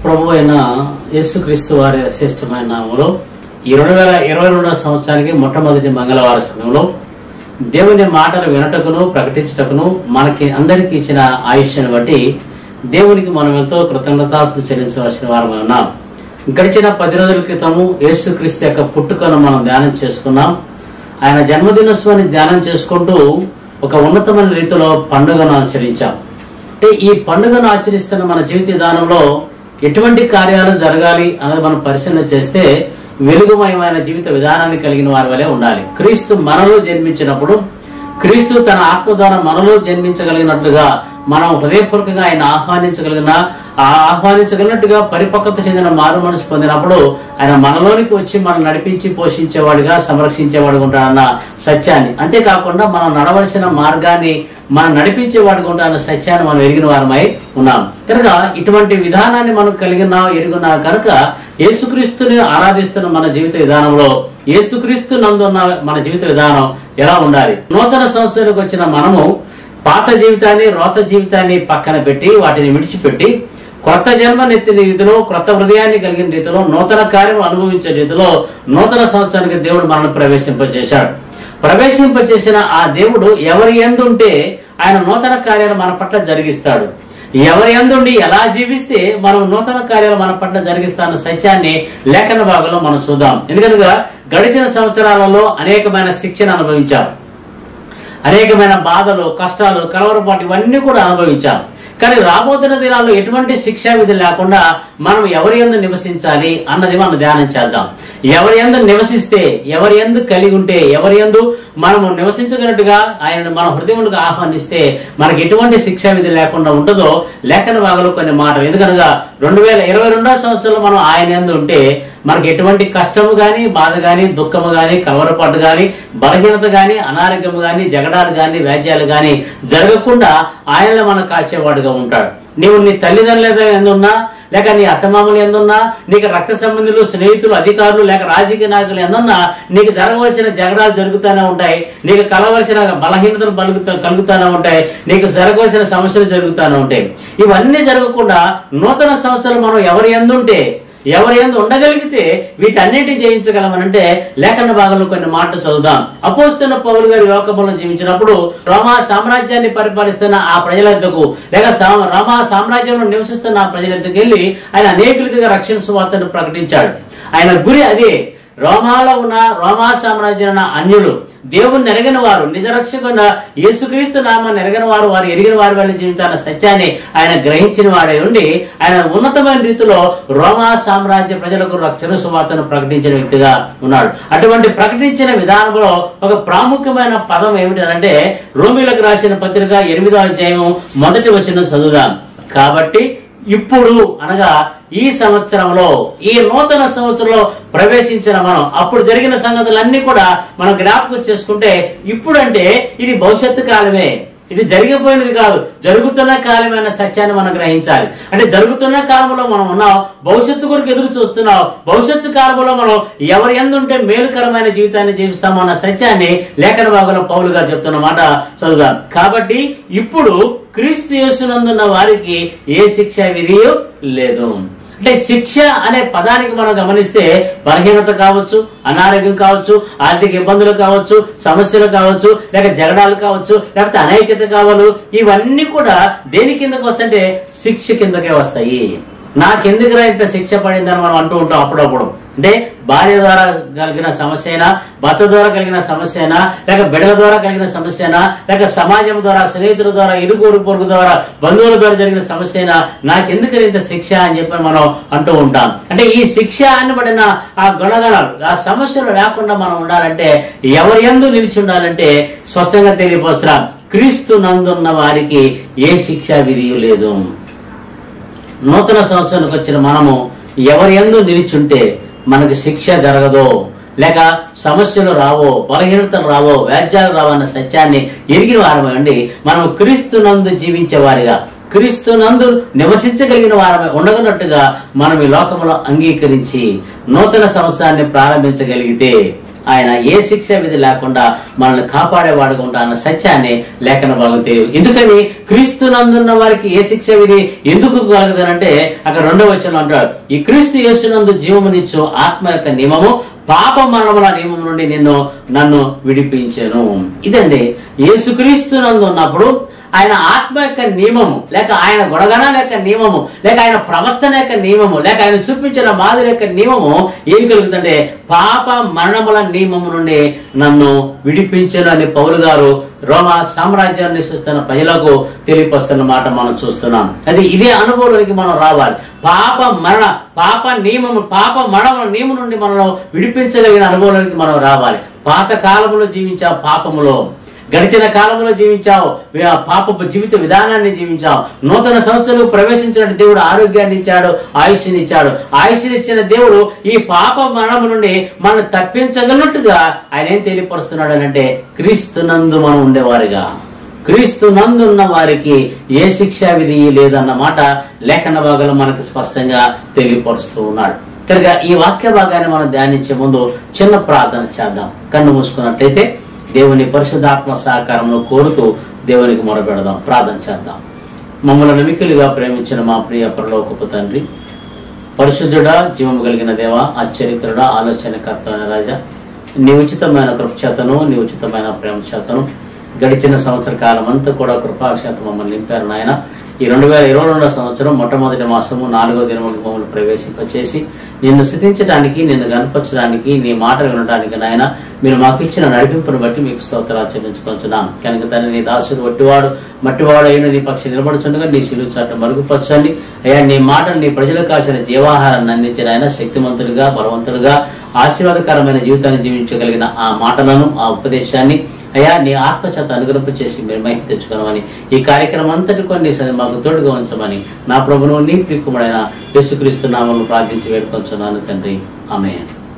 ప్రభు అయిన యేసుక్రీస్తు వారి శ్రేష్టమైన నామములో ఈ రెండు వేల ఇరవై రెండవ సంవత్సరానికి మొట్టమొదటి మంగళవార సమయంలో దేవుని మాటలు వినటకును ప్రకటించుటకును మనకి అందరికీ ఇచ్చిన ఆయుష్యాన్ని బట్టి దేవునికి మనం ఎంతో కృతజ్ఞతాస్తులు చెల్లించవలసిన వారమై ఉన్నాం గడిచిన పది రోజుల క్రితము యేసుక్రీస్తు యొక్క పుట్టుకను మనం ధ్యానం చేసుకున్నాం ఆయన జన్మదినోత్సవాన్ని ధ్యానం చేసుకుంటూ ఒక ఉన్నతమైన రీతిలో పండుగను ఆచరించాం అంటే ఈ పండుగను ఆచరిస్తున్న మన జీవిత విధానంలో ఎటువంటి కార్యాలు జరగాలి అన్నది మనం పరిశీలన చేస్తే వెలుగుమయమైన జీవిత విధానాన్ని కలిగిన వారి వలె ఉండాలి క్రీస్తు మనలో జన్మించినప్పుడు క్రీస్తు తన ఆత్మ ద్వారా మనలో జన్మించగలిగినట్లుగా మనం హృదయపూర్వకంగా ఆయన ఆహ్వానించగలిగిన ఆ ఆహ్వానించగలిగినట్టుగా పరిపక్వత చెందిన మారు మనసు పొందినప్పుడు ఆయన మనలోనికి వచ్చి మనం నడిపించి పోషించేవాడిగా సంరక్షించేవాడుగా ఉంటాడన్న సత్యాన్ని అంతేకాకుండా మనం నడవలసిన మార్గాన్ని మనం నడిపించేవాడుగా ఉంటాడన్న సత్యాన్ని మనం ఎరిగిన వారమై ఉన్నాం కనుక ఇటువంటి విధానాన్ని మనం కలిగిన ఎరుగున్నా కనుక యేసుక్రీస్తుని ఆరాధిస్తున్న మన జీవిత విధానంలో యేసుక్రీస్తు నందున్న మన జీవిత విధానం ఎలా ఉండాలి నూతన సంవత్సరానికి వచ్చిన మనము పాత జీవితాన్ని రోత జీవితాన్ని పక్కన పెట్టి వాటిని విడిచిపెట్టి కొత్త జన్మనెత్తిన రీతిలో కొత్త హృదయాన్ని కలిగిన రీతిలో నూతన కార్యం అనుభవించే రీతిలో నూతన సంవత్సరానికి దేవుడు మనల్ని ప్రవేశింపజేశాడు ప్రవేశింపచేసిన ఆ దేవుడు ఎవరి ఎందుంటే ఆయన నూతన కార్యాలు మన పట్ల జరిగిస్తాడు ఎవరి ఎందుండి ఎలా జీవిస్తే మనం నూతన కార్యాలు మన పట్ల జరిగిస్తాన్న సత్యాన్ని లేఖన భాగంలో మనం చూద్దాం ఎందుకనగా గడిచిన సంవత్సరాలలో అనేకమైన శిక్షణ అనుభవించాం అనేకమైన బాధలు కష్టాలు కలవరపాటు ఇవన్నీ కూడా అనుభవించాం కానీ రాబోతున్న దినాల్లో ఎటువంటి శిక్షా విధి లేకుండా మనం ఎవరి ఎందు నివసించాలి అన్నది మనం ధ్యానం చేద్దాం ఎవరి ఎందు నివసిస్తే ఎవరి ఎందు కలిగి ఉంటే ఎవరి ఎందు మనము నివసించగలట్టుగా ఆయన మన హృదయములకు ఆహ్వానిస్తే మనకి ఎటువంటి శిక్షా విధి లేకుండా ఉంటుందో లేఖన భాగంలో కొన్ని మాటలు ఎందుకనగా రెండు వేల ఇరవై రెండో సంవత్సరంలో మనం ఆయన ఎందు ఉంటే మనకి ఎటువంటి కష్టము గాని బాధ గాని దుఃఖము గాని కలవరపాటు గాని బలహీనత గాని అనారోగ్యము గాని జగడాలు గాని వ్యాజ్యాలు గాని జరగకుండా ఆయనలో మనం కాచేవాడుగా ఉంటాడు నీవు నీ తల్లిదండ్రుల ఎందున్నా లేక నీ అత్తమామలు ఎందున్నా నీకు రక్త సంబంధులు స్నేహితులు అధికారులు లేక రాజకీయ నాయకులు ఎందున్నా నీకు జరగవలసిన జగడాలు జరుగుతూనే ఉంటాయి నీకు కలవలసిన బలహీనతలు పలుకుతా కలుగుతూనే ఉంటాయి నీకు జరగవలసిన సమస్యలు జరుగుతూనే ఉంటాయి ఇవన్నీ జరగకుండా నూతన సంవత్సరం మనం ఎవరి ఎందుంటే ఎవరి ఎందు ఉండగలిగితే వీటన్నిటి జయించగలమనంటే లేఖన భాగంలో కొన్ని మాటలు చదువుదాం అపోస్తున్న పౌలు గారి లోకంలో జీవించినప్పుడు రోమా సామ్రాజ్యాన్ని పరిపాలిస్తున్న ఆ ప్రజలెద్దకు లేక సా- రోమా సామ్రాజ్యంలో నివసిస్తున్న ఆ ప్రజలెద్దకు వెళ్ళి ఆయన అనేకులుగా రక్షణ సువార్తను ప్రకటించాడు ఆయన గురి అదే రోమాలో ఉన్న రోమా సామ్రాజ్యం ఉన్న అన్యులు దేవుని ఎరగిన వారు నిజరక్షకున్న యేసుక్రీస్తు నామాన్ని ఎరగిన వారు వారు ఎరిగిన వారి వల్ల జీవించాలన్న సత్యాన్ని ఆయన గ్రహించిన వాడే ఉండి ఆయన ఉన్నతమైన రీతిలో రోమా సామ్రాజ్య ప్రజలకు రక్షణ సువార్తను ప్రకటించిన వ్యక్తిగా ఉన్నాడు అటువంటి ప్రకటించిన విధానంలో ఒక ప్రాముఖ్యమైన పదం ఏమిటంటే రోమిలకు రాసిన పత్రిక ఎనిమిదో అధ్యాయం మొదటి వచ్చిన చదువుదాం కాబట్టి ఇప్పుడు అనగా ఈ సంవత్సరంలో ఈ నూతన సంవత్సరంలో ప్రవేశించిన మనం అప్పుడు జరిగిన సంగతులన్నీ కూడా మనం జ్ఞాపకం చేసుకుంటే ఇప్పుడంటే ఇది భవిష్యత్తు కాలమే ఇది జరిగిపోయినది కాదు జరుగుతున్న కాలమైన సత్యాన్ని మనం గ్రహించాలి అంటే జరుగుతున్న కాలంలో మనం ఉన్నాం భవిష్యత్తు కొరకు ఎదురు చూస్తున్నాం భవిష్యత్తు కాలంలో మనం ఎవరి ఎందుంటే మేలుకరమైన జీవితాన్ని జీవిస్తామో అన్న సత్యాన్ని లేఖన భాగంలో పౌలు గారు చెప్తున్న మాట చదువుదాం కాబట్టి ఇప్పుడు క్రీస్తు యేసునందున్న వారికి ఏ శిక్ష విధియు లేదు అంటే శిక్ష అనే పదానికి మనం గమనిస్తే బలహీనత కావచ్చు అనారోగ్యం కావచ్చు ఆర్థిక ఇబ్బందులు కావచ్చు సమస్యలు కావచ్చు లేక జగడాలు కావచ్చు లేకపోతే అనైక్యత కావాలి ఇవన్నీ కూడా దేని కిందకి వస్తాయంటే శిక్ష కిందకే వస్తాయి నాకెందుకురా ఇంత శిక్ష పడిందని మనం అంటూ ఉంటాం అప్పుడప్పుడు అంటే భార్య ద్వారా కలిగిన సమస్య అయినా భర్త ద్వారా కలిగిన సమస్య అయినా లేక బిడల ద్వారా కలిగిన సమస్య అయినా లేక సమాజం ద్వారా స్నేహితుల ద్వారా ఇరుగూరు పొరుగు ద్వారా బంధువుల ద్వారా జరిగిన సమస్య అయినా నాకెందుకు ఇంత శిక్ష అని చెప్పి మనం అంటూ ఉంటాం అంటే ఈ శిక్ష అనబడిన ఆ గుణగణాలు ఆ సమస్యలు లేకుండా మనం ఉండాలంటే ఎవరి ఎందు నిలిచి ఉండాలంటే స్పష్టంగా తెలియపోస్తున్నాం క్రీస్తు నందున్న వారికి ఏ శిక్ష విధియు లేదు నూతన సంవత్సరానికి వచ్చిన మనము ఎవరి ఎందు నిలిచుంటే మనకు శిక్ష జరగదో లేక సమస్యలు రావో బలహీనతలు రావో వ్యాజ్యాలు రావో అన్న సత్యాన్ని ఎరిగిన వారమై ఉండి మనం క్రీస్తునందు జీవించే వారిగా క్రీస్తునందు నివసించగలిగిన వారమై ఉండగనట్టుగా మనం ఈ లోకంలో అంగీకరించి నూతన సంవత్సరాన్ని ప్రారంభించగలిగితే ఆయన ఏ శిక్ష విధి లేకుండా మనల్ని కాపాడేవాడుగా ఉంటాన్న సత్యాన్ని లేఖన భాగం తెలియదు ఎందుకని క్రీస్తు నందున్న వారికి ఏ శిక్ష విధి ఎందుకు కలగదనంటే అక్కడ రెండవ వచనం అంటాడు ఈ క్రీస్తు యేసునందు జీవమునిచ్చు ఆత్మ యొక్క నియమము పాప మరణముల నియమం నుండి నిన్ను నన్ను విడిపించెను ఇదండి యేసుక్రీస్తు నందు ఉన్నప్పుడు ఆయన ఆత్మ యొక్క నియమము లేక ఆయన గుణగణాల యొక్క నియమము లేక ఆయన ప్రవర్తన యొక్క నియమము లేక ఆయన చూపించిన మాదిరి యొక్క నియమము ఏం కలుగుతుందంటే పాప మరణముల నియమము నుండి నన్ను విడిపించను అని పౌలు గారు రోమా సామ్రాజ్యాన్ని నివసిస్తున్న ప్రజలకు తెలియపస్తున్న మాట మనం చూస్తున్నాం అది ఇదే అనుభవంలోకి మనం రావాలి పాప మరణ పాప నియమము పాప మరణముల నియమం నుండి మనలో విడిపించగలిగిన అనుభవంలోకి మనం రావాలి పాత కాలంలో జీవించాం పాపములో గడిచిన కాలంలో జీవించావు ఆ పాపపు జీవిత విధానాన్ని జీవించావు నూతన సంవత్సరం ప్రవేశించిన దేవుడు ఆరోగ్యాన్ని ఇచ్చాడు ఆయుష్ని ఇచ్చాడు ఆయుష్ని ఇచ్చిన దేవుడు ఈ పాప మరణము నుండి మనం తప్పించగలట్టుగా ఆయన ఏం తెలియపరుస్తున్నాడు అంటే క్రీస్తునందు మనం ఉండేవారుగా క్రీస్తు నందున్న వారికి ఏ శిక్షా విధి లేదన్న మాట లేఖన భాగంలో మనకు స్పష్టంగా తెలియపరుస్తూ ఉన్నాడు కనుక ఈ వాక్య భాగాన్ని మనం ధ్యానించే ముందు చిన్న ప్రార్థన చేద్దాం కన్ను మూసుకున్నట్లయితే దేవుని పరిశుద్ధాత్మ సహకారంలో కోరుతూ దేవునికి మొరపెడదాం ప్రార్థన చేద్దాం మమ్మల్ని నమికలుగా ప్రేమించిన మా ప్రియ పరలోకపు తండ్రి పరిశుద్ధుడా జీవము కలిగిన దేవ ఆశ్చర్యకరుడా ఆలోచనకర్త అయిన రాజా నీ ఉచితమైన కృప చేతను నీ ఉచితమైన ప్రేమ చేతను గడిచిన సంవత్సర కాలం అంతా కూడా కృపాక్షేత మమ్మల్ని నింపారు నాయన ఈ రెండు వేల ఇరవై రెండో సంవత్సరం మొట్టమొదటి మాసము నాలుగో దినములకు మమ్మల్ని ప్రవేశింపచేసి నిన్ను స్థితించడానికి నిన్ను కనపరచడానికి నీ మాట వినడానికి నాయన మీరు మాకు ఇచ్చిన నడిపింపును బట్టి మీకు స్తోత్రాలు చెల్లించుకుంటున్నాం కనుక తన నీ దాసుడు వట్టివాడు మట్టివాడు అయిన నీ పక్షి నిలబడుచుండగా నీ శిలువు చాటు మరుగుపరచండి అయ్యా నీ మాట నీ ప్రజలకు కాసిన జీవాహారాన్ని అందించిన ఆయన శక్తిమంతుడిగా బలవంతుడిగా ఆశీర్వాదకరమైన జీవితాన్ని జీవించగలిగిన ఆ మాటలను ఆ ఉపదేశాన్ని అయ్యా నీ ఆత్మచేత అనుగ్రహం చేసి మీరు మహిమ తెచ్చుకోనమని ఈ కార్యక్రమం అంతటి కొన్ని మాకు తోడుగా ఉంచమని నా ప్రభును నీ ప్రికుముడైన యేసుక్రీస్తు నామను ప్రార్థించి వేడుకొంచున్నాను తండ్రి ఆమె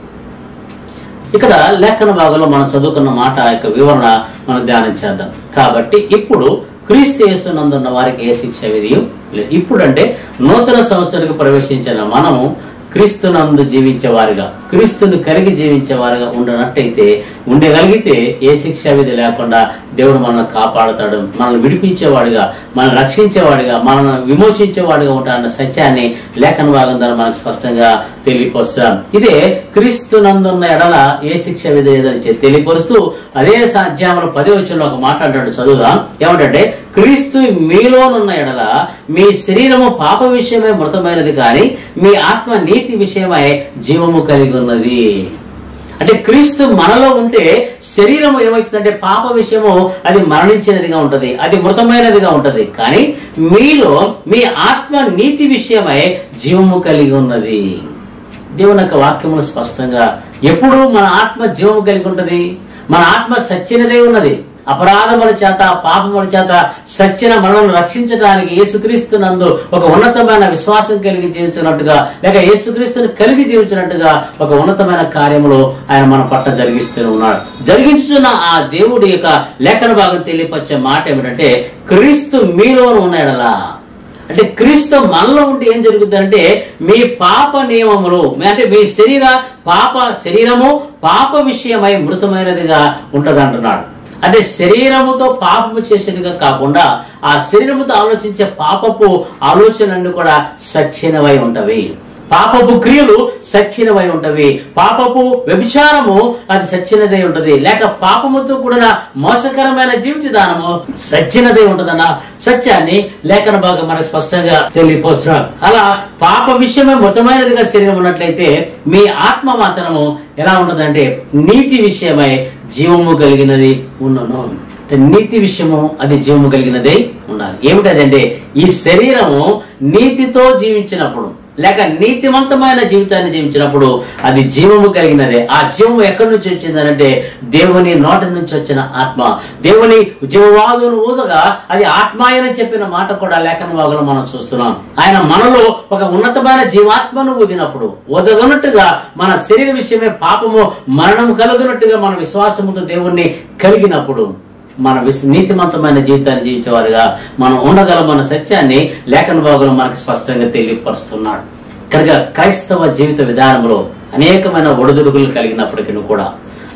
ఇక్కడ లేఖన భాగంలో మనం చదువుకున్న మాట యొక్క వివరణ మనం ధ్యానం చేద్దాం కాబట్టి ఇప్పుడు క్రీస్తు యేసునందున్న వారికి ఏ శిక్ష విధి లేదు ఇప్పుడు అంటే నూతన సంవత్సరానికి ప్రవేశించిన మనము క్రీస్తునందు జీవించేవారుగా క్రీస్తుని కలిగి జీవించేవారుగా ఉండనట్టయితే ఉండగలిగితే ఏ శిక్షా విధి లేకుండా దేవుడు మనల్ని కాపాడుతాడు మనల్ని విడిపించేవాడిగా మనల్ని రక్షించేవాడిగా మనల్ని విమోచించేవాడిగా ఉంటాడన్న సత్యాన్ని లేఖన భాగం ద్వారా మనకు స్పష్టంగా తెలియపరుస్తాం ఇదే క్రీస్తు నందున్న ఎడల ఏ శిక్ష విధి లేదని చె- తెలియపరుస్తూ అదే సాధ్యాములు పదే వచ్చిన ఒక మాట అంటాడు చదువుదాం ఏమంటే క్రీస్తు మీలోనున్న ఎడల మీ శరీరము పాప విషయమై మృతమైనది కానీ మీ ఆత్మ నీతి విషయమై జీవము కలిగి ఉన్నది అంటే క్రీస్తు మనలో ఉంటే శరీరము ఏమవుతుందంటే పాప విషయము అది మరణించినదిగా ఉంటది అది మృతమైనదిగా ఉంటది కానీ మీలో మీ ఆత్మ నీతి విషయమై జీవము కలిగి ఉన్నది దేవుని యొక్క వాక్యములు స్పష్టంగా ఎప్పుడు మన ఆత్మ జీవము కలిగి ఉంటది మన ఆత్మ సచ్చినదే ఉన్నది అపరాధముల చేత పాపముల చేత సత్యన మనల్ని రక్షించడానికి యేసుక్రీస్తు నందు ఒక ఉన్నతమైన విశ్వాసం కలిగి జీవించినట్టుగా లేక యేసుక్రీస్తుని కలిగి జీవించినట్టుగా ఒక ఉన్నతమైన కార్యములు ఆయన మన పట్ల జరిగిస్తూనే ఉన్నాడు జరిగించుతున్న ఆ దేవుడి యొక్క లేఖన భాగం తెలియపరిచే మాట ఏమిటంటే క్రీస్తు మీలోను ఉన్నాడలా అంటే క్రీస్తు మనలో ఉంటే ఏం జరుగుతుంది అంటే మీ పాప నియమములు అంటే మీ శరీర పాప శరీరము పాప విషయమై మృతమైనదిగా ఉంటది అంటున్నాడు అంటే శరీరముతో పాపము చేసేదిగా కాకుండా ఆ శరీరముతో ఆలోచించే పాపపు ఆలోచనలు కూడా సచ్చినవై ఉంటవి పాపపు క్రియలు సచ్చినవై ఉంటవి పాపపు వ్యభిచారము అది సచ్చినదై ఉంటది లేక పాపముతో కూడిన మోసకరమైన జీవిత విధానము సచ్చినదై ఉంటదన్న సత్యాన్ని లేఖన భాగం మనకు స్పష్టంగా తెలియపోస్తున్నారు అలా పాప విషయమే మొత్తమైనదిగా శరీరం ఉన్నట్లయితే మీ ఆత్మ మాత్రము ఎలా ఉంటదంటే నీతి విషయమై జీవము కలిగినది ఉన్నను అంటే నీతి విషయము అది జీవము కలిగినదై ఉండాలి ఏమిటదంటే ఈ శరీరము నీతితో జీవించినప్పుడు లేక నీతివంతమైన జీవితాన్ని జీవించినప్పుడు అది జీవము కలిగినదే ఆ జీవము ఎక్కడి నుంచి వచ్చిందనంటే దేవుని నోటి నుంచి వచ్చిన ఆత్మ దేవుని జీవవాదును ఊదగా అది ఆత్మాయని చెప్పిన మాట కూడా లేఖన భాగంలో మనం చూస్తున్నాం ఆయన మనలో ఒక ఉన్నతమైన జీవాత్మను ఊదినప్పుడు ఊదగనట్టుగా మన శరీర విషయమే పాపము మరణం కలుగునట్టుగా మన విశ్వాసముతో దేవుణ్ణి కలిగినప్పుడు మన విస్ నీతిమంతమైన జీవితాన్ని జీవించేవారుగా మనం ఉండగలమన్న సత్యాన్ని లేఖన భాగంలో మనకు స్పష్టంగా తెలియపరుస్తున్నాడు కనుక క్రైస్తవ జీవిత విధానంలో అనేకమైన ఒడిదుడుకులు కలిగినప్పటికీ కూడా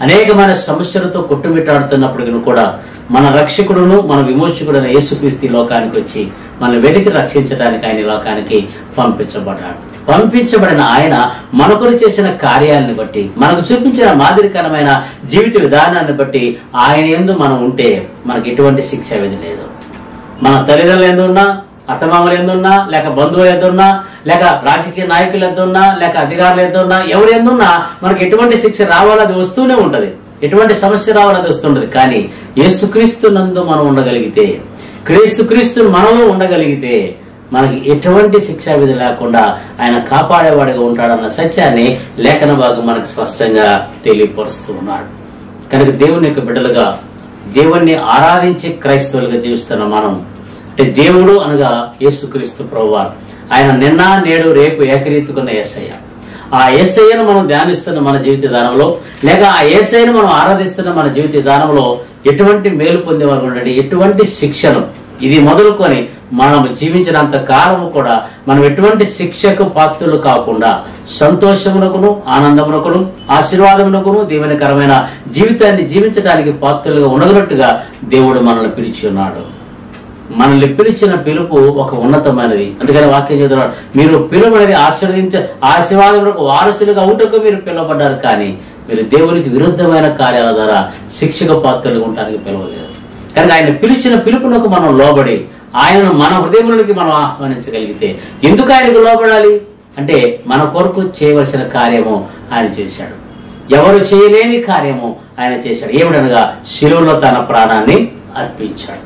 అనేకమైన సమస్యలతో కొట్టుమిట్టాడుతున్నప్పటికీ కూడా మన రక్షకుడును మన విమోచకుడైన యేసుక్రీస్తు ఈ లోకానికి వచ్చి మన వెతికి రక్షించడానికి ఆయన ఈ లోకానికి పంపించబడ్డాడు పంపించబడిన ఆయన మనకుని చేసిన కార్యాలను బట్టి మనకు చూపించిన మాదిరికరమైన జీవిత విధానాన్ని బట్టి ఆయన ఎందు మనం ఉంటే మనకి ఎటువంటి శిక్ష విధి లేదు మన తల్లిదండ్రులు ఎందున్నా అత్తమామలు ఎందున్నా లేక బంధువులు ఎందున్నా లేక రాజకీయ నాయకులు ఎందున్నా లేక అధికారులు ఎందున్నా ఎవరు ఎందున్నా మనకి ఎటువంటి శిక్ష రావాలో అది వస్తూనే ఉంటది ఎటువంటి సమస్య రావాలో అది వస్తుంటది కానీ యేసుక్రీస్తు నందు మనం ఉండగలిగితే క్రీస్తు క్రీస్తు మనలో ఉండగలిగితే మనకి ఎటువంటి శిక్షా విధి లేకుండా ఆయన కాపాడేవాడిగా ఉంటాడన్న సత్యాన్ని లేఖన భాగం మనకు స్పష్టంగా తెలియపరుస్తూ ఉన్నాడు కనుక దేవుని యొక్క బిడ్డలుగా దేవుణ్ణి ఆరాధించి క్రైస్తవులుగా జీవిస్తున్న మనం అంటే దేవుడు అనగా యేసుక్రీస్తు ప్రభువారు ఆయన నిన్న నేడు రేపు ఏకరీతుకున్న యేసయ్య ఆ ఏసయ్యను మనం ధ్యానిస్తున్న మన జీవిత విధానంలో లేక ఆ ఏసయ్యను మనం ఆరాధిస్తున్న మన జీవిత విధానంలో ఎటువంటి మేలు పొందేవారు ఉండండి ఎటువంటి శిక్షను ఇది మొదలుకొని మనం జీవించినంత కాలము కూడా మనం ఎటువంటి శిక్షకు పాత్రులు కాకుండా సంతోషమునకును ఆనందమునకును ఆశీర్వాదమునకును దీవెనకరమైన జీవితాన్ని జీవించడానికి పాత్రులుగా ఉండగనట్టుగా దేవుడు మనల్ని పిలిచి ఉన్నాడు మనల్ని పిలిచిన పిలుపు ఒక ఉన్నతమైనది అందుకని వాక్యం చదువుతున్నాడు మీరు పిలువనేది ఆశీర్వదించ ఆశీర్వాదములకు వారసులుగా అవుటకు మీరు పిలువబడ్డారు కానీ మీరు దేవునికి విరుద్ధమైన కార్యాల ద్వారా శిక్షక పాత్రలుగా ఉండడానికి పిలవలేదు కనుక ఆయన పిలిచిన పిలుపునకు మనం లోబడి ఆయనను మన హృదయంలోకి మనం ఆహ్వానించగలిగితే ఎందుకు ఆయనకు లోబడాలి అంటే మన కొరకు చేయవలసిన కార్యము ఆయన చేశాడు ఎవరు చేయలేని కార్యము ఆయన చేశాడు ఏమిటనగా శిలువలో తన ప్రాణాన్ని అర్పించాడు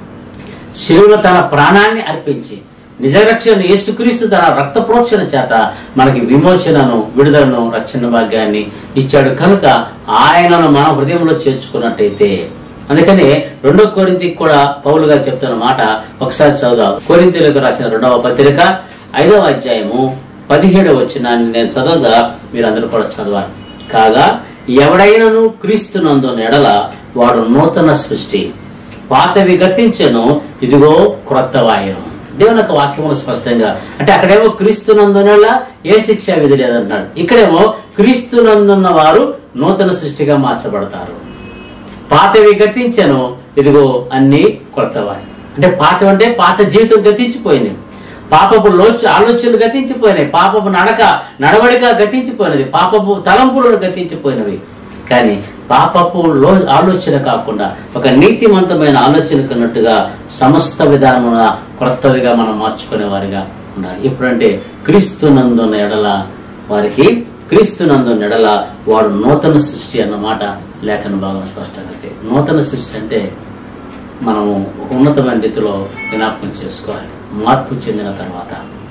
శిలువలో తన ప్రాణాన్ని అర్పించి నిజరక్షణ యేసుక్రీస్తు తన రక్త ప్రోక్షణ చేత మనకి విమోచనను విడుదలను రక్షణ భాగ్యాన్ని ఇచ్చాడు కనుక ఆయనను మన హృదయంలో చేర్చుకున్నట్టయితే అందుకని రెండో కోరింతికి కూడా పౌలు గారు చెప్తున్న మాట ఒకసారి చదువుదాం కోరింతీలకు రాసిన రెండవ పత్రిక ఐదవ అధ్యాయము పదిహేడవ వచ్చినాన్ని నేను చదవగా మీరందరూ కూడా చదవాలి కాగా ఎవడైనను క్రీస్తునందు ఎడల వాడు నూతన సృష్టి పాతవి గతించను ఇదిగో క్రొత్త వాయును దేవుని యొక్క వాక్యములు స్పష్టంగా అంటే అక్కడేమో క్రీస్తునందునల ఏ శిక్ష విధి లేదన్నాడు ఇక్కడేమో క్రీస్తునందున్న వారు నూతన సృష్టిగా మార్చబడతారు పాతవి గతించను ఇదిగో అన్ని క్రొత్తవాయి అంటే పాత అంటే పాత జీవితం గతించిపోయింది పాపపు లోచ ఆలోచనలు గతించిపోయినాయి పాపపు నడక నడవడిక గతించిపోయినది పాపపు తలంపులు గతించిపోయినవి కానీ పాపపు లో ఆలోచన కాకుండా ఒక నీతిమంతమైన ఆలోచన కన్నట్టుగా సమస్త విధానమున క్రొత్తవిగా మనం మార్చుకునే వారిగా ఉండాలి ఇప్పుడంటే క్రీస్తునందున్న ఎడల వారికి క్రీస్తునందున్న ఎడల వాడు నూతన సృష్టి అన్నమాట లేఖన భాగం స్పష్టంగా ఉంది. నూతన సృష్టి అంటే మనము ఒక ఉన్నతమైన రీతిలో జ్ఞాపకం చేసుకోవాలి మార్పు చెందిన తర్వాత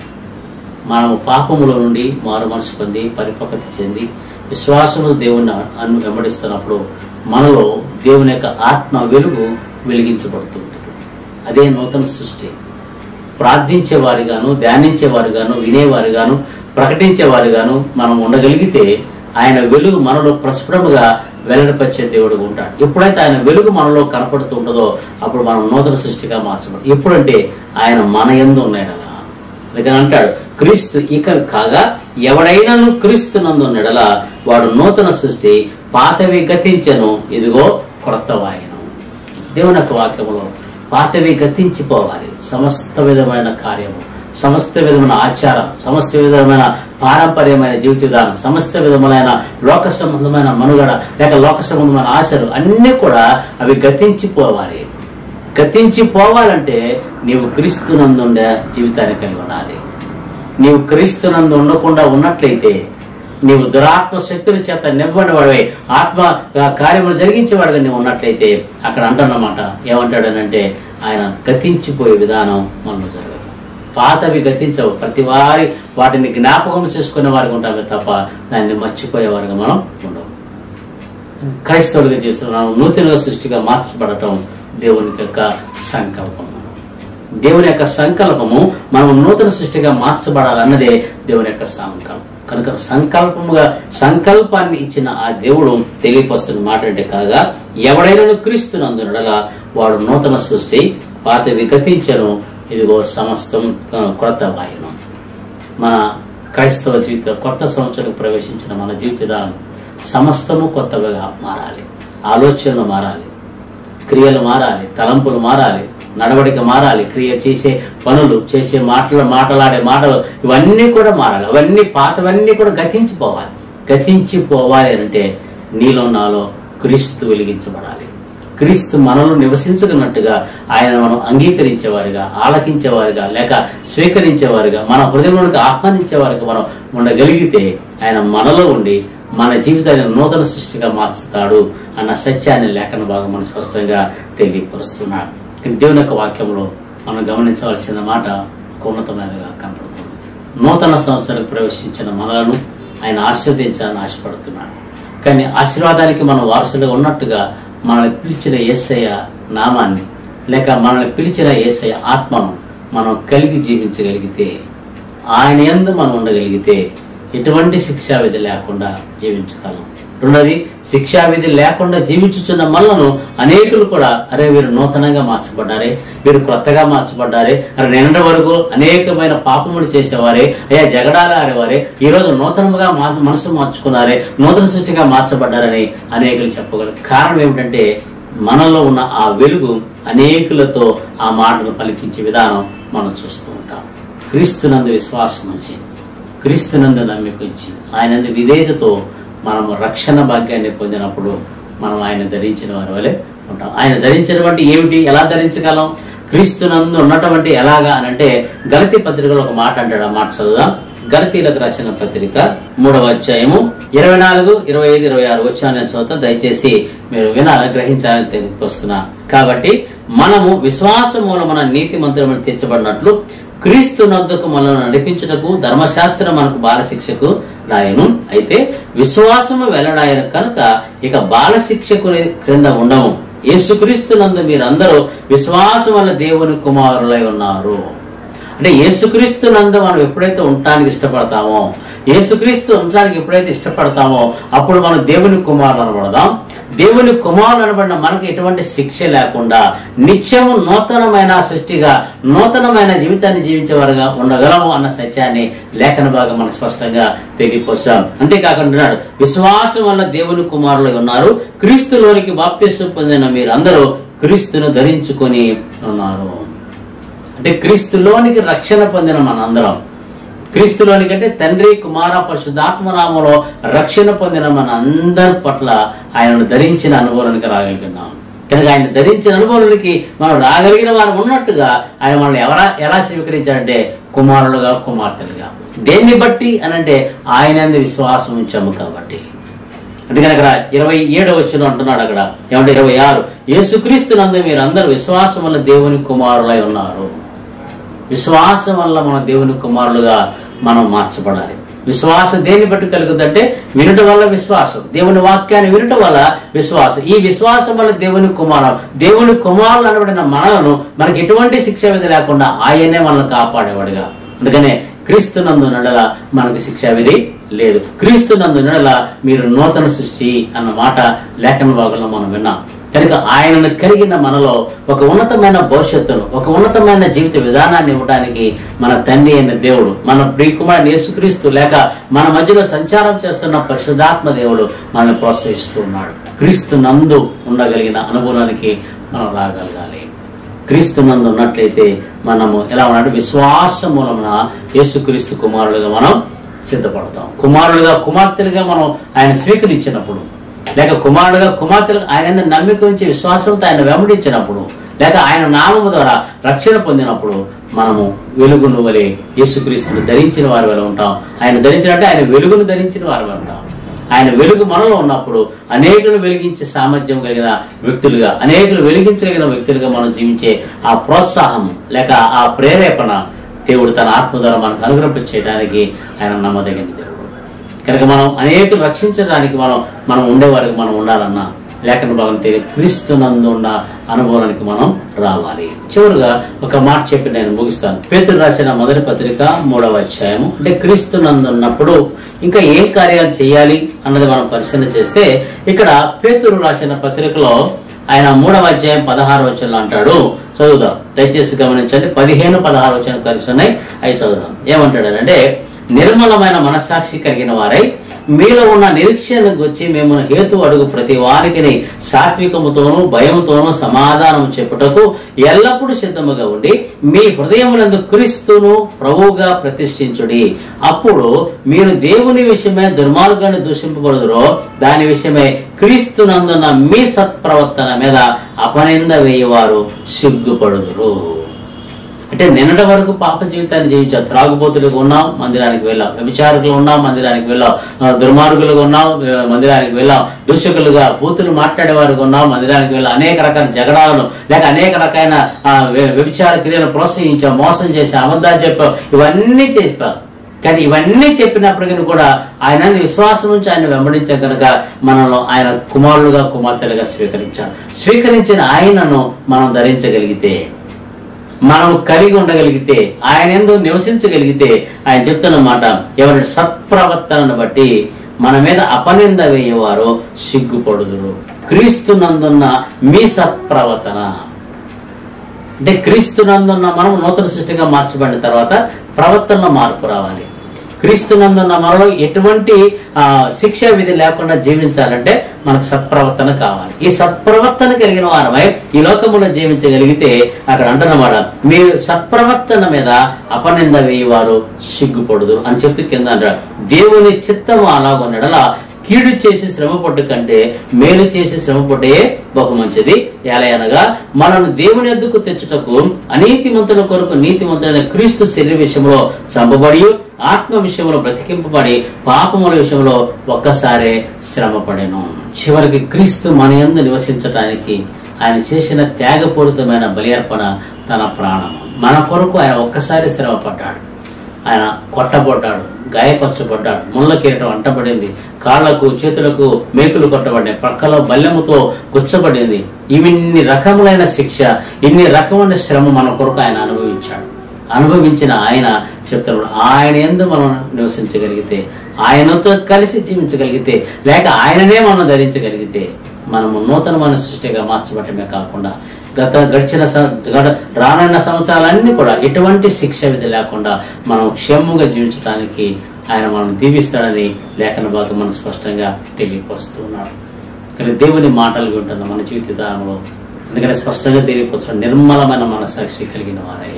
మనము పాపముల నుండి మారు మనసు పొంది పరిపక్వత చెంది విశ్వాసము దేవుని అను వెంబడిస్తున్నప్పుడు మనలో దేవుని యొక్క ఆత్మ వెలుగు వెలిగించబడుతూ ఉంటుంది అదే నూతన సృష్టి ప్రార్థించే వారిగాను ధ్యానించే వారిగాను వినేవారిగాను ప్రకటించే వారిగాను మనం ఉండగలిగితే ఆయన వెలుగు మనలో ప్రస్ఫుటముగా వెల్లడిపరిచే దేవుడు ఉంటాడు ఎప్పుడైతే ఆయన వెలుగు మనలో కనపడుతూ ఉంటుందో అప్పుడు మనం నూతన సృష్టిగా మార్చబడు ఎప్పుడంటే ఆయన మన ఎందు ఉన్నాడు అలా అందుకని అంటాడు క్రీస్తు ఇక కాగా ఎవడైనాను క్రీస్తు నందు నెడల వాడు నూతన సృష్టి పాతవి గతించను ఇదిగో క్రొత్త వాయనం దేవుని యొక్క వాక్యములో పాతవి గతించిపోవాలి సమస్త విధమైన కార్యము సమస్త విధమైన ఆచారం సమస్త విధమైన పారంపర్యమైన జీవిత విధానం సమస్త విధములైన లోక సంబంధమైన మనుగడ లేక లోక సంబంధమైన ఆశలు అన్నీ కూడా అవి గతించిపోవాలి గతించిపోవాలంటే నీవు క్రీస్తునందుండే జీవితాన్ని కలిగి ఉండాలి నీవు క్రీస్తునందు ఉండకుండా ఉన్నట్లయితే నీవు దురాత్మ శక్తుల చేత నింపబడివాడివై ఆత్మ కార్యములు జరిగించేవాడుగా నీవు ఉన్నట్లయితే అక్కడ అంటున్నమాట ఏమంటాడనంటే ఆయన గతించిపోయే విధానం మనలో జరగదు పాతవి గతించవు ప్రతి వారి వాటిని జ్ఞాపకం చేసుకునే వారికి ఉంటామే తప్ప దాన్ని మర్చిపోయేవారుగా మనం ఉండవు క్రైస్తవులుగా చేస్తున్నాం నూతన సృష్టిగా మార్చబడటం దేవుని యొక్క సంకల్పం దేవుని యొక్క సంకల్పము మనం నూతన సృష్టిగా మార్చబడాలన్నదే దేవుని యొక్క సంకల్పం కనుక సంకల్పముగా సంకల్పాన్ని ఇచ్చిన ఆ దేవుడు తెలియపరుస్తున్న మాట అంటే కాగా ఎవడైనా క్రీస్తునందునడలా వాడు నూతన సృష్టి పాత వికతించను ఇదిగో సమస్తం క్రొత్త వాయును మన క్రైస్తవ జీవిత కొత్త సంవత్సరం ప్రవేశించిన మన జీవిత విధానం సమస్తము కొత్తగా మారాలి ఆలోచనలు మారాలి క్రియలు మారాలి తలంపులు మారాలి నడవడిక మారాలి క్రియ చేసే పనులు చేసే మాటలు మాటలాడే మాటలు ఇవన్నీ కూడా మారాలి అవన్నీ పాతవన్నీ కూడా గతించిపోవాలి గతించిపోవాలి అంటే నీలో నాలో క్రీస్తు వెలిగించబడాలి క్రీస్తు మనలో నివసించగన్నట్టుగా ఆయన మనం అంగీకరించేవారుగా ఆలకించేవారుగా లేక స్వీకరించేవారుగా మన హృదయంలోనికి ఆహ్వానించేవారుగా మనం ఉండగలిగితే ఆయన మనలో ఉండి మన జీవితాన్ని నూతన సృష్టిగా మార్చుతాడు అన్న సత్యాన్ని లేఖన భాగం మనం స్పష్టంగా తెలియపరుస్తున్నాడు కానీ దేవుని యొక్క వాక్యంలో మనం గమనించవలసిన మాట ఒక ఉన్నతమైనదిగా కనపడుతుంది నూతన సంవత్సరానికి ప్రవేశించిన మనలను ఆయన ఆశీర్వదించాలని ఆశపడుతున్నాడు కానీ ఆశీర్వాదానికి మనం వారసులుగా ఉన్నట్టుగా మనల్ని పిలిచిన ఏసయ్య నామాన్ని లేక మనల్ని పిలిచిన ఏసయ్య ఆత్మను మనం కలిగి జీవించగలిగితే ఆయన యందు మనం ఉండగలిగితే ఎటువంటి శిక్షావిధి లేకుండా జీవించగలం రెండోది శిక్షావిధి లేకుండా జీవించుచున్న మనలను అనేకులు కూడా అరే వీరు నూతనంగా మార్చబడ్డారే వీరు క్రొత్తగా మార్చబడ్డారే అరే నిన్నటి వరకు అనేకమైన పాపములు చేసేవారే అయ్యా జగడాలు ఆడేవారే ఈ రోజు నూతనముగా మార్చ- మనసు మార్చుకున్నారే నూతన సృష్టిగా మార్చబడ్డారని అనేకులు చెప్పగలరు కారణం ఏమిటంటే మనలో ఉన్న ఆ వెలుగు అనేకులతో ఆ మాటను పలికించే విధానం మనం చూస్తూ ఉంటాం క్రీస్తునందు విశ్వాసం ఉంచి క్రీస్తునందు నమ్మిక ఉంచి ఆయన విధేయతతో మనము రక్షణ భాగ్యాన్ని పొందినప్పుడు మనం ఆయన ధరించిన వారి వలె ఉంటాం ఆయన ధరించినటువంటి ఏమిటి ఎలా ధరించగలం క్రీస్తునందు ఉన్నటువంటి ఎలాగా అని అంటే గలతి పత్రికలో ఒక మాట అంటాడు ఆ మాట చదువుదాం గలతీలకు రాసిన పత్రిక మూడవ అధ్యాయము ఇరవై నాలుగు ఇరవై ఐదు ఇరవై ఆరు వచ్చాను చదువుతా దయచేసి మీరు వినాలని గ్రహించాలని తెలియపరుస్తున్నా కాబట్టి మనము విశ్వాస మూలమున నీతి మంత్రములు తీర్చబడినట్లు క్రీస్తు నద్దుకు మనల్ని నడిపించుటకు ధర్మశాస్త్రం మనకు బాలశిక్షకు రాయను అయితే విశ్వాసము వెల్లడాయను కనుక ఇక బాలశిక్షకుని క్రింద ఉండము యేసుక్రీస్తు నందు మీరందరూ విశ్వాసం వల్ల దేవుని కుమారులై ఉన్నారు అంటే యేసుక్రీస్తు నందు మనం ఎప్పుడైతే ఉండటానికి ఇష్టపడతామో యేసుక్రీస్తు ఉండటానికి ఎప్పుడైతే ఇష్టపడతామో అప్పుడు మనం దేవుని కుమారులు అనబడదాం దేవుని కుమారులు అనబడిన మనకు ఎటువంటి శిక్ష లేకుండా నిత్యము నూతనమైన సృష్టిగా నూతనమైన జీవితాన్ని జీవించేవారుగా ఉండగలము అన్న సత్యాన్ని లేఖన భాగం మనకు స్పష్టంగా తెలియపోసాం అంతేకాకుండా విశ్వాసం వల్ల దేవుని కుమారులు ఉన్నారు క్రీస్తులోనికి బాప్తిస్సు పొందిన మీరందరూ క్రీస్తును ధరించుకొని ఉన్నారు అంటే క్రీస్తులోనికి రక్షణ పొందిన మనందరం క్రీస్తులోనికి అంటే తండ్రి కుమార పరిశుద్ధాత్మ నామంలో రక్షణ పొందిన మన అందరి పట్ల ఆయనను ధరించిన అనుభవానికి రాగలిగినాం కనుక ఆయన ధరించిన అనుభవానికి మనం రాగలిగిన వారు ఉన్నట్టుగా ఆయన మనల్ని ఎవరా ఎలా స్వీకరించాడంటే కుమారులుగా కుమార్తెలుగా దేన్ని బట్టి అనంటే ఆయన యందు విశ్వాసం ఉంచాము కాబట్టి అందుకని అక్కడ ఇరవై ఏడవ వచ్చిన అంటున్నాడు అక్కడ ఏమంటే ఇరవై ఆరు యేసుక్రీస్తు నందు మీరు అందరూ విశ్వాసం వల్ల దేవుని కుమారులై ఉన్నారు విశ్వాసం వల్ల మన దేవుని కుమారులుగా మనం మార్చబడాలి విశ్వాసం దేన్ని బట్టి కలుగుతుందంటే వినుట వల్ల విశ్వాసం దేవుని వాక్యాన్ని వినుట వల్ల విశ్వాసం ఈ విశ్వాసం వల్ల దేవుని కుమారం దేవుని కుమారులు అనబడిన మనలను మనకి ఎటువంటి శిక్ష విధి లేకుండా ఆయనే మనల్ని కాపాడేవాడుగా అందుకనే క్రీస్తు నందు నడల మనకు శిక్షా విధి లేదు క్రీస్తు నందు నడల మీరు నూతన సృష్టి అన్న మాట లేఖన భాగంలో మనం విన్నాం కనుక ఆయనను కలిగిన మనలో ఒక ఉన్నతమైన భవిష్యత్తును ఒక ఉన్నతమైన జీవిత విధానాన్ని ఇవ్వడానికి మన తండ్రి అయిన దేవుడు మన ప్రియకుమారుడు యేసుక్రీస్తు లేక మన మధ్యలో సంచారం చేస్తున్న పరిశుద్ధాత్మ దేవుడు మనల్ని ప్రోత్సహిస్తూ ఉన్నాడు క్రీస్తు నందు ఉండగలిగిన అనుభవానికి మనం రాగలగాలి క్రీస్తు నందు ఉన్నట్లయితే మనము ఎలా ఉన్నాడు విశ్వాస మూలమున యేసుక్రీస్తు కుమారులుగా మనం సిద్ధపడతాం కుమారులుగా కుమార్తెలుగా మనం ఆయన స్వీకరించినప్పుడు లేక కుమారుడుగా కుమార్తెలు ఆయన మీద నమ్మిక ఉంచి విశ్వాసంతో ఆయన వెంబడించినప్పుడు లేక ఆయన నామము ద్వారా రక్షణ పొందినప్పుడు మనము వెలుగును వలె యేసుక్రీస్తును ధరించిన వారి వల్ల ఉంటాం ఆయన ధరించినట్టే ఆయన వెలుగును ధరించిన వారి వల్ల ఉంటాం ఆయన వెలుగు మనలో ఉన్నప్పుడు అనేకులు వెలిగించే సామర్థ్యం కలిగిన వ్యక్తులుగా అనేకులు వెలిగించగలిగిన వ్యక్తులుగా మనం జీవించే ఆ ప్రోత్సాహం లేక ఆ ప్రేరేపణ దేవుడు తన ఆత్మ ద్వారా మనకు అనుగ్రహం చేయడానికి ఆయన నమ్మదగిన దేవుడు కనుక మనం అనేకులు రక్షించడానికి మనం మనం ఉండేవారికి మనం ఉండాలన్నా లేఖన భాగం తెలియ క్రీస్తునందు ఉన్న అనుభవానికి మనం రావాలి చివరిగా ఒక మాట చెప్పి నేను ముగిస్తాను పేతురు రాసిన మొదటి పత్రిక మూడవ అధ్యాయము అంటే క్రీస్తునందు ఉన్నప్పుడు ఇంకా ఏ కార్యాలు చేయాలి అన్నది మనం పరిశీలన చేస్తే ఇక్కడ పేతురు రాసిన పత్రికలో ఆయన మూడవ అధ్యాయం పదహారు వచనంలో అంటాడు చదువుదాం దయచేసి గమనించండి పదిహేను పదహారు వచనం కలిసి ఉన్నాయి అవి చదువుదాం ఏమంటాడు అంటే నిర్మలమైన మనస్సాక్షి కలిగిన వారై మీలో ఉన్న నిరీక్షణకు వచ్చి మిమ్మల్ని హేతు అడుగు ప్రతి వారికి సాత్వికముతోనూ భయముతోనూ సమాధానం చెప్పుటకు ఎల్లప్పుడూ సిద్ధముగా ఉండి మీ హృదయములందు క్రీస్తును ప్రభువుగా ప్రతిష్ఠించుడి అప్పుడు మీరు దేవుని విషయమే దుర్మార్గాన్ని దూషింపబడుదురో దాని విషయమే క్రీస్తునందున్న మీ సత్ప్రవర్తన మీద అపనింద వేయవారు సిగ్గుపడుదురు అంటే నిన్నటి వరకు పాప జీవితాన్ని జీవించాం త్రాగుబోతులుగా ఉన్నాం మందిరానికి వెళ్ళాం వ్యభిచారులుగా ఉన్నాం మందిరానికి వెళ్ళాం ఆ, దుర్మార్గులుగా ఉన్నాం ఆ, మందిరానికి వెళ్ళాం దూషకులుగా బూతులు మాట్లాడేవారుగా ఉన్నాం మందిరానికి వెళ్ళాం అనేక రకాల జగడాలను లేక అనేక రకాల ఆ, వ్య- వ్యభిచార క్రియలను ప్రోత్సహించాం మోసం చేసాం అబద్ధాలు చెప్పాం ఇవన్నీ చేసాం కానీ ఇవన్నీ చెప్పినప్పటికీ కూడా ఆయన విశ్వాసం నుంచి ఆయన వెంబడించే కనుక మనలో ఆయన కుమారులుగా కుమార్తెలుగా స్వీకరించాం స్వీకరించిన ఆయనను మనం ధరించగలిగితే మనం కలిగి ఉండగలిగితే ఆయన ఎందు నివసించగలిగితే ఆయన చెప్తున్న మాట ఎవరి సత్ప్రవర్తనను బట్టి మన మీద అపనింద వేయేవారు సిగ్గుపడుదురు క్రీస్తునందున్న మీ సత్ప్రవర్తన అంటే క్రీస్తునందున్న మనం నూతన సృష్టిగా మార్చబడిన తర్వాత ప్రవర్తనలో మార్పు రావాలి క్రీస్తునందున్న మనలో ఎటువంటి ఆ, శిక్షా విధి లేకుండా జీవించాలంటే మనకు సత్ప్రవర్తన కావాలి ఈ సత్ప్రవర్తన కలిగిన వారమై ఈ లోకములో జీవించగలిగితే అక్కడ అంటున్నమాట మీరు సత్ప్రవర్తన మీద అపనింద వేయవారు సిగ్గుపడదు అని చెప్తూ కింద అంటాడు దేవుని చిత్తము అలాగున్నడలా కీడు చేసి శ్రమ పట్టు కంటే మేలు చేసి శ్రమ పట్టే బహు మంచిది ఎలా అనగా మనను దేవుని ఎద్దుకు తెచ్చుటకు అనీతిమంతుల కొరకు నీతిమంతులైన క్రీస్తు శరీర విషయంలో చంపబడి ఆత్మ విషయంలో బ్రతికింపబడి పాపముల విషయంలో ఒక్కసారే శ్రమపడెను చివరికి క్రీస్తు మన యందు నివసించటానికి ఆయన చేసిన త్యాగపూరితమైన బలి అర్పణ తన ప్రాణం మన కొరకు ఆయన ఒక్కసారి శ్రమ పడ్డాడు ఆయన కొట్టబడ్డాడు గాయపరచబడ్డాడు ముళ్ళ కిరీటం అంటబడింది కాళ్లకు చేతులకు మేకులు కొట్టబడ్డాయి పక్కలో బల్లెముతో గుచ్చబడింది ఇన్ని రకములైన శిక్ష ఇన్ని రకమైన శ్రమ మన కొరకు ఆయన అనుభవించాడు అనుభవించిన ఆయన చెప్తున్నాడు ఆయన ఎందు మనం నివసించగలిగితే ఆయనతో కలిసి జీవించగలిగితే లేక ఆయననే మనం ధరించగలిగితే మనము నూతనమైన సృష్టిగా మార్చబట్టమే కాకుండా గత గడిచిన సం- గడ- రానున్న సంవత్సరాలన్నీ కూడా ఎటువంటి శిక్ష విధి లేకుండా మనం క్షేమంగా జీవించడానికి ఆయన మనం దీవిస్తాడని లేఖన భాగం మనకు స్పష్టంగా తెలియపరుస్తున్నాడు కానీ దేవుని మాటలు వింటున్న మన జీవిత విధానంలో ఎందుకంటే స్పష్టంగా తెలియపరచడం నిర్మలమైన మనసాక్షి కలిగిన వారై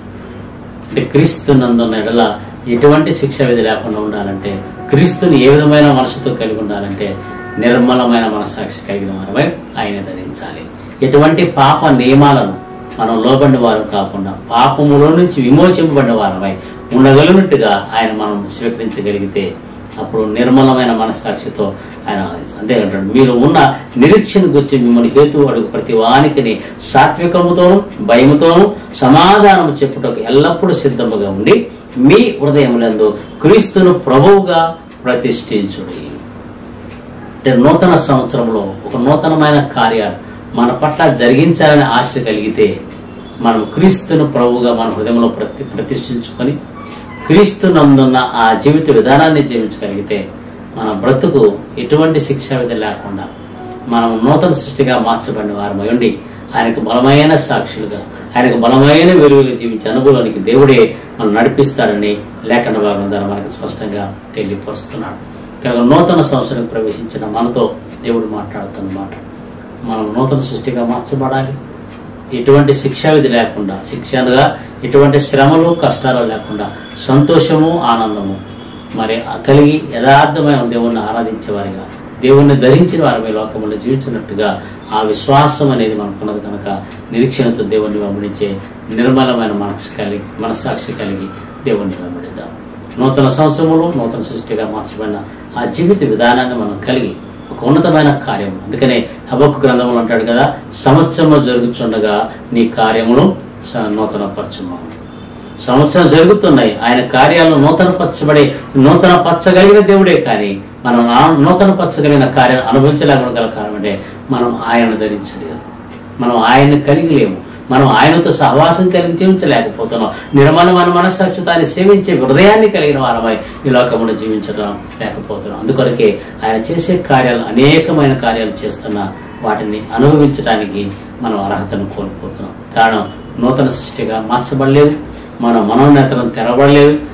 అంటే క్రీస్తు నందున్న ఎడల ఎటువంటి శిక్ష విధి లేకుండా ఉండాలంటే క్రీస్తుని ఏ విధమైన మనసుతో కలిగి ఉండాలంటే నిర్మలమైన మనసాక్షి కలిగిన వారమై ఆయన ధరించాలి ఎటువంటి పాప నియమాలను మనం లోబడిన వారు కాకుండా పాపములో నుంచి విమోచింపబడిన వారమై ఉండగలిగినట్టుగా ఆయన మనం స్వీకరించగలిగితే అప్పుడు నిర్మలమైన మనస్సాక్షితో ఆయన అంతేకంటాడు మీరు ఉన్న నిరీక్షణ గురించి మిమ్మల్ని హేతు అడుగు ప్రతి వానికి సాత్వికముతోను భయముతోను సమాధానము చెప్పుటకు ఎల్లప్పుడూ సిద్ధముగా ఉండి మీ హృదయములందు క్రీస్తును ప్రభువుగా ప్రతిష్ఠించుడి అంటే నూతన సంవత్సరంలో ఒక నూతనమైన కార్యాలు మన పట్ల జరిగించాలని ఆశ కలిగితే మనం క్రీస్తును ప్రభువుగా మన హృదయంలో ప్రతి ప్రతిష్ఠించుకొని క్రీస్తు నందున్న ఆ జీవిత విధానాన్ని జీవించగలిగితే మన బ్రతుకు ఎటువంటి శిక్షా విధి లేకుండా మనం నూతన సృష్టిగా మార్చబడిన వారమై ఉండి ఆయనకు బలమైన సాక్షులుగా ఆయనకు బలమైన వెలుగులు జీవించే అనుభవానికి దేవుడే మనం నడిపిస్తాడని లేఖన భాగం ద్వారా మనకు స్పష్టంగా తెలియపరుస్తున్నాడు కనుక నూతన సంవత్సరం ప్రవేశించిన మనతో దేవుడు మాట్లాడుతున్నమాట మనం నూతన సృష్టిగా మార్చబడాలి ఎటువంటి శిక్షా విధి లేకుండా శిక్షగా ఎటువంటి శ్రమలు కష్టాలు లేకుండా సంతోషము ఆనందము మరి కలిగి యథార్థమైన దేవుణ్ణి ఆరాధించేవారిగా దేవుణ్ణి ధరించిన వారి ఈ లోకంలో జీవించినట్టుగా ఆ విశ్వాసం అనేది మనకున్నది కనుక నిరీక్షణతో దేవుణ్ణి వెంబడించే నిర్మలమైన మనసు కలిగి మనస్సాక్షి కలిగి దేవుణ్ణి వెంబడిద్దాం నూతన సంవత్సరములు నూతన సృష్టిగా మార్చబడిన ఆ జీవిత విధానాన్ని మనం కలిగి ఒక ఉన్నతమైన కార్యం అందుకనే హబక్కు గ్రంథములు అంటాడు కదా సంవత్సరంలో జరుగుతుండగా నీ కార్యములు స- నూతనపరచుము సంవత్సరం జరుగుతున్నాయి ఆయన కార్యాలను నూతన పరచబడి నూతన పరచగలిగిన దేవుడే కానీ మనం ఆ నూతన పరచగలిగిన కార్యాలు అనుభవించలేకుండా గల కారణం అంటే మనం ఆయన ధరించలేదు మనం ఆయన్ని కలిగి లేము మనం ఆయనతో సహవాసం కలిగి జీవించలేకపోతున్నాం నిర్మలమైన మనస్సాక్షితాన్ని సేవించే హృదయాన్ని కలిగిన వారమై ఈ లోకంలో జీవించడం లేకపోతున్నాం అందుకొరకే ఆయన చేసే కార్యాలు అనేకమైన కార్యాలు చేస్తున్న వాటిని అనుభవించడానికి మనం అర్హతను కోల్పోతున్నాం కారణం నూతన సృష్టిగా మార్చబడలేదు మన మనోన్నతనం తెరవడలేదు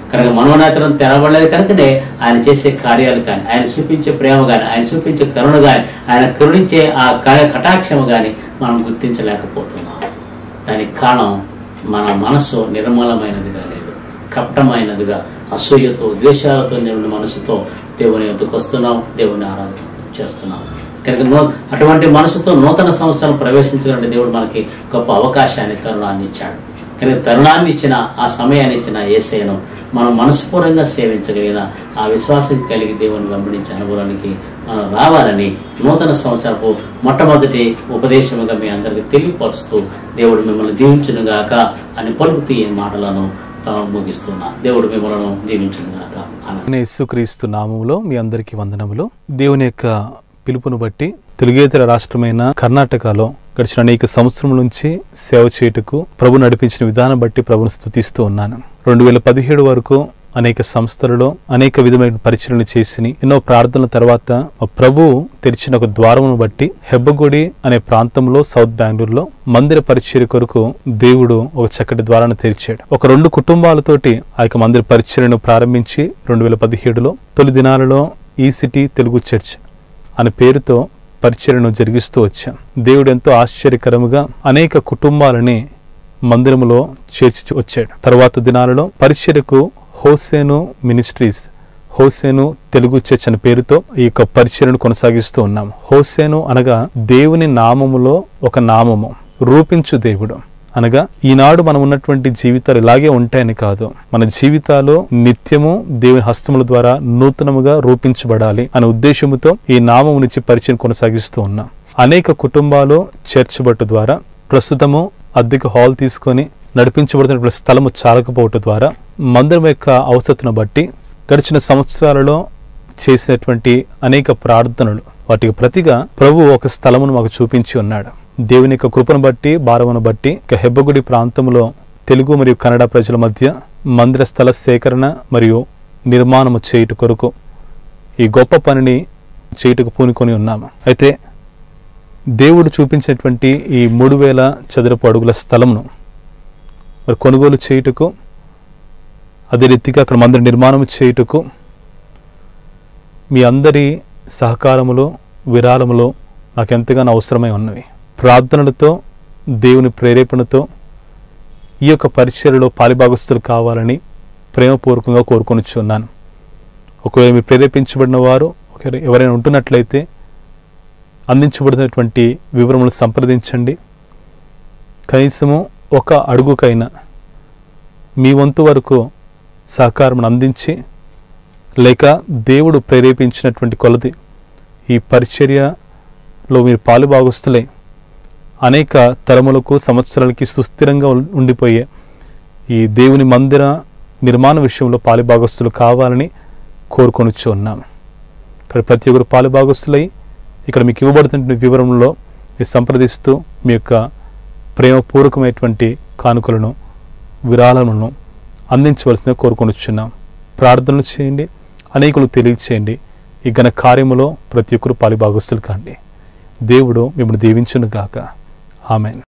కనుక మనోనేతరం తెరవలేదు కనుకనే ఆయన చేసే కార్యాలు కానీ ఆయన చూపించే ప్రేమ కానీ ఆయన చూపించే కరుణ కానీ ఆయన కరుణించే ఆ క- కటాక్షము కానీ మనం గుర్తించలేకపోతున్నాం దానికి కారణం మన మనస్సు నిర్మలమైనదిగా లేదు కపటమైనదిగా అసూయతో ద్వేషాలతో నిండిన మనసుతో దేవుని ఎందుకు వస్తున్నాం దేవుని ఆరాధన చేస్తున్నాం కనుక నూ అటువంటి మనసుతో నూతన సంవత్సరం ప్రవేశించాలంటే దేవుడు మనకి గొప్ప అవకాశాన్ని తరుణాన్ని ఇచ్చాడు కనుక తరుణాన్ని ఇచ్చిన ఆ సమయాన్ని ఇచ్చిన ఏసైను మనం మనస్ఫూర్తంగా సేవించగలిగిన ఆ విశ్వాసం కలిగి దేవుని వెంబడించే అనుభవానికి మనం రావాలని నూతన సంవత్సరపు మొట్టమొదటి ఉపదేశముగా మీ అందరికి తెలియపరుస్తూ దేవుడు మిమ్మల్ని దీవించునుగాక అని పలుకుతూ ఈ మాటలను ఆ, ముగిస్తున్నా దేవుడు మిమ్మల్ని దీవించునుగాక ఆమె నేను యేసుక్రీస్తు నామములో మీ అందరికీ వందనములు దేవుని యొక్క పిలుపును బట్టి తెలుగేతర రాష్ట్రమైన కర్ణాటకలో గడిచిన అనేక సంవత్సరం నుంచి సేవ చేయుటకు ప్రభు నడిపించిన విధానం బట్టి ప్రభును స్థుతిస్తూ ఉన్నాను రెండు వేల పదిహేడు వరకు అనేక సంస్థలలో అనేక విధమైన పరిచయలు చేసి ఎన్నో ప్రార్థనల తర్వాత మా ప్రభు తెరిచిన ఒక ద్వారమును బట్టి హెబ్బగుడి అనే ప్రాంతంలో సౌత్ బెంగళూరులో మందిర పరిచర్య కొరకు దేవుడు ఒక చక్కటి ద్వారాన్ని తెరిచాడు ఒక రెండు కుటుంబాలతోటి ఆ యొక్క మందిర పరిచర్యను ప్రారంభించి రెండు వేల పదిహేడులో తొలి దినాలలో ఈ సిటీ తెలుగు చర్చ్ అనే పేరుతో పరిచర్యను జరిగిస్తూ వచ్చాం దేవుడు ఎంతో ఆశ్చర్యకరముగా అనేక కుటుంబాలని మందిరములో చేర్చి వచ్చాడు తర్వాత దినాలలో పరిచర్యకు హోసేను మినిస్ట్రీస్ హోసేను తెలుగు చర్చ్ అనే పేరుతో ఈ యొక్క పరిచర్యను కొనసాగిస్తూ ఉన్నాం హోసేను అనగా దేవుని నామములో ఒక నామము రూపించు దేవుడు అనగా ఈనాడు మనం ఉన్నటువంటి జీవితాలు ఇలాగే ఉంటాయని కాదు మన జీవితాలు నిత్యము దేవుని హస్తముల ద్వారా నూతనముగా రూపించబడాలి అనే ఉద్దేశముతో ఈ నామము నుంచి పరిచయం కొనసాగిస్తూ ఉన్నాం అనేక కుటుంబాలు చర్చ్ బట్టు ద్వారా ప్రస్తుతము అద్దెకు హాల్ తీసుకొని నడిపించబడుతున్న స్థలము చాలకపోవటం ద్వారా మందిరం యొక్క అవసరతను బట్టి గడిచిన సంవత్సరాలలో చేసినటువంటి అనేక ప్రార్థనలు వాటికి ప్రతిగా ప్రభు ఒక స్థలమును మాకు చూపించి ఉన్నాడు దేవుని యొక్క కృపను బట్టి భారమును బట్టి ఇక హెబ్బగుడి ప్రాంతంలో తెలుగు మరియు కన్నడ ప్రజల మధ్య మందిర స్థల సేకరణ మరియు నిర్మాణము చేయుట కొరకు ఈ గొప్ప పనిని చేయుటకు పూనుకొని ఉన్నాము అయితే దేవుడు చూపించినటువంటి ఈ మూడు వేల చదరపు అడుగుల స్థలమును మరి కొనుగోలు చేయుటకు అదే రీతిగా అక్కడ మందిర నిర్మాణం చేయుటకు మీ అందరి సహకారములో విరాళములో నాకు ఎంతగానో అవసరమై ఉన్నవి ప్రార్థనలతో దేవుని ప్రేరేపణతో ఈ యొక్క పరిచర్యలో పాలిభాగస్తులు కావాలని ప్రేమపూర్వకంగా కోరుకొనిచున్నాను ఒకవేళ మీరు ప్రేరేపించబడిన వారు ఒకవేళ ఎవరైనా ఉంటున్నట్లయితే అందించబడినటువంటి వివరములు సంప్రదించండి కనీసము ఒక అడుగుకైనా మీ వంతు వరకు సహకారం అందించి లేక దేవుడు ప్రేరేపించినటువంటి కొలది ఈ పరిచర్యలో మీరు పాలుభాగస్తులై అనేక తరములకు సంవత్సరాలకి సుస్థిరంగా ఉం- ఉండిపోయే ఈ దేవుని మందిర నిర్మాణ విషయంలో పాలుభాగస్తులు కావాలని కోరుకొనిచ్చు ఉన్నాము ఇక్కడ ప్రతి ఒక్కరు పాలుభాగస్తులై ఇక్కడ మీకు ఇవ్వబడుతున్న వివరంలో మీరు సంప్రదిస్తూ మీ యొక్క ప్రేమపూర్వకమైనటువంటి కానుకలను విరాళములను అందించవలసిందిగా కోరుకొనిచున్నాం ప్రార్థనలు చేయండి అనేకులు తెలియచేయండి ఈ ఘన కార్యములో ప్రతి ఒక్కరు పాలిభాగస్తులు కాండి దేవుడు మిమ్మల్ని దీవించును గాక ఆమెన్